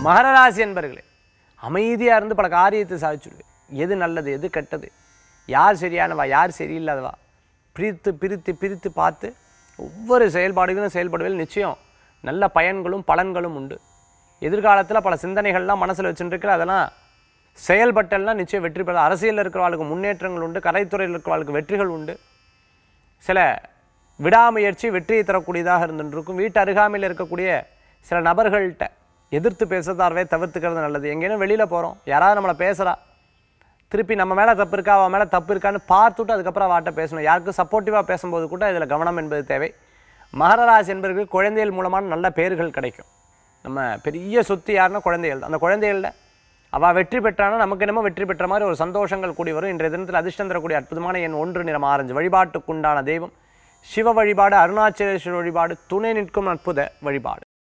மகர ராசி என்பர்களே அமைதியாக இருந்து பல காரியத்தை சாதிச்சுடுவேன் எது நல்லது எது கெட்டது யார் சரியானவா யார் சரியில்லாதவா பிரித்து பிரித்து பிரித்து பார்த்து ஒவ்வொரு செயல்பாடுகளும் செயல்படுவதில் நிச்சயம் நல்ல பயன்களும் பலன்களும் உண்டு எதிர்காலத்தில் பல சிந்தனைகள்லாம் மனசில் வச்சுருக்கிற அதெல்லாம் செயல்பட்டெல்லாம் நிச்சயம் வெற்றி பெற அரசியலில் இருக்கிறவர்களுக்கு முன்னேற்றங்கள் உண்டு கலைத்துறையில் இருக்கிறவர்களுக்கு வெற்றிகள் உண்டு சில விடாமுயற்சி வெற்றியை தரக்கூடியதாக இருந்துருக்கும் வீட்டு அருகாமையில் இருக்கக்கூடிய சில நபர்கள்ட்ட எதிர்த்து பேசுறதாவே தவிர்த்துக்கிறது நல்லது எங்கேயும் வெளியில் போகிறோம் யாராவது நம்மளை பேசுகிறா திருப்பி நம்ம மேலே தப்பு இருக்கா அவன் மேலே தப்பு இருக்கான்னு பார்த்துட்டு அதுக்கப்புறம் வாட்ட பேசணும் யாருக்கும் சப்போர்ட்டிவாக பேசும்போது கூட இதில் கவனம் என்பது தேவை மகர ராசி என்பவருக்கு குழந்தைகள் மூலமான நல்ல பேர்கள் கிடைக்கும் நம்ம பெரிய சொத்து யாருன்னா குழந்தைகள் தான் அந்த குழந்தைகளில் அவள் வெற்றி பெற்றானா நமக்கு என்னமோ வெற்றி பெற்ற மாதிரி ஒரு சந்தோஷங்கள் கூடி வரும் இன்றைய தினத்தில் அதிர்ஷ்டம் தரக்கூடிய அற்புதமான என் ஒன்று நிறம் ஆரஞ்சு வழிபாட்டுக்குண்டான தெய்வம் சிவ வழிபாடு அருணாச்சலேஸ்வரர் வழிபாடு துணை நிற்கும் அற்புத வழிபாடு